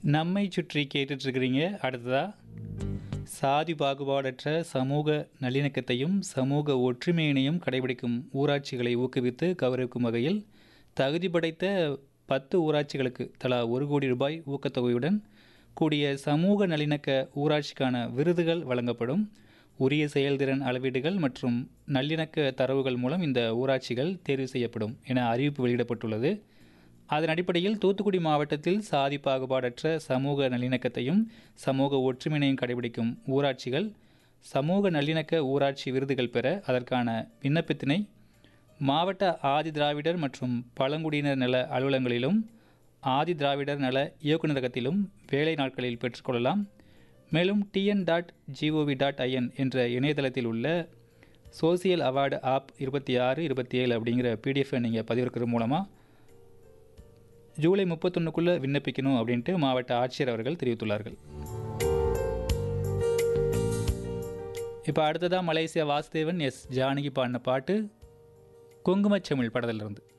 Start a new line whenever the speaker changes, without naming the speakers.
நம்மை சுற்றி கேட்டுட்ருக்கிறீங்க அடுத்ததா சாதி பாகுபாடற்ற சமூக நல்லிணக்கத்தையும் சமூக ஒற்றுமையினையும் கடைபிடிக்கும் ஊராட்சிகளை ஊக்குவித்து கௌரவிக்கும் வகையில் தகுதி படைத்த பத்து ஊராட்சிகளுக்கு தலா ஒரு கோடி ரூபாய் ஊக்கத்தொகையுடன் கூடிய சமூக நல்லிணக்க ஊராட்சிக்கான விருதுகள் வழங்கப்படும் உரிய செயல்திறன் அளவீடுகள் மற்றும் நல்லிணக்க தரவுகள் மூலம் இந்த ஊராட்சிகள் தேர்வு செய்யப்படும் என அறிவிப்பு வெளியிடப்பட்டுள்ளது அதன் அடிப்படையில் தூத்துக்குடி மாவட்டத்தில் சாதி பாகுபாடற்ற சமூக நல்லிணக்கத்தையும் சமூக ஒற்றுமையினையும் கடைபிடிக்கும் ஊராட்சிகள் சமூக நல்லிணக்க ஊராட்சி விருதுகள் பெற அதற்கான விண்ணப்பத்தினை மாவட்ட ஆதி திராவிடர் மற்றும் பழங்குடியினர் நல அலுவலகங்களிலும் ஆதி திராவிடர் நல இயக்குநரகத்திலும் வேலை நாட்களில் பெற்றுக்கொள்ளலாம் மேலும் T N dot G O V dot I N என்ற இணையதளத்தில் உள்ள சோசியல் அவார்டு ஆப் இருபத்தி ஆறு இருபத்தி ஏழு அப்படிங்கிற பிடிஎஃப்பை நீங்கள் பதிவிறக்கிறது மூலமாக ஜூலை முப்பத்தொன்னுக்குள்ளே விண்ணப்பிக்கணும் அப்படின்ட்டு மாவட்ட ஆட்சியர் அவர்கள் தெரிவித்துள்ளார்கள் இப்போ அடுத்ததாக மலேசியா வாசுதேவன் எஸ் ஜானகி பாடின பாட்டு குங்குமச்செமிழ் படத்திலிருந்து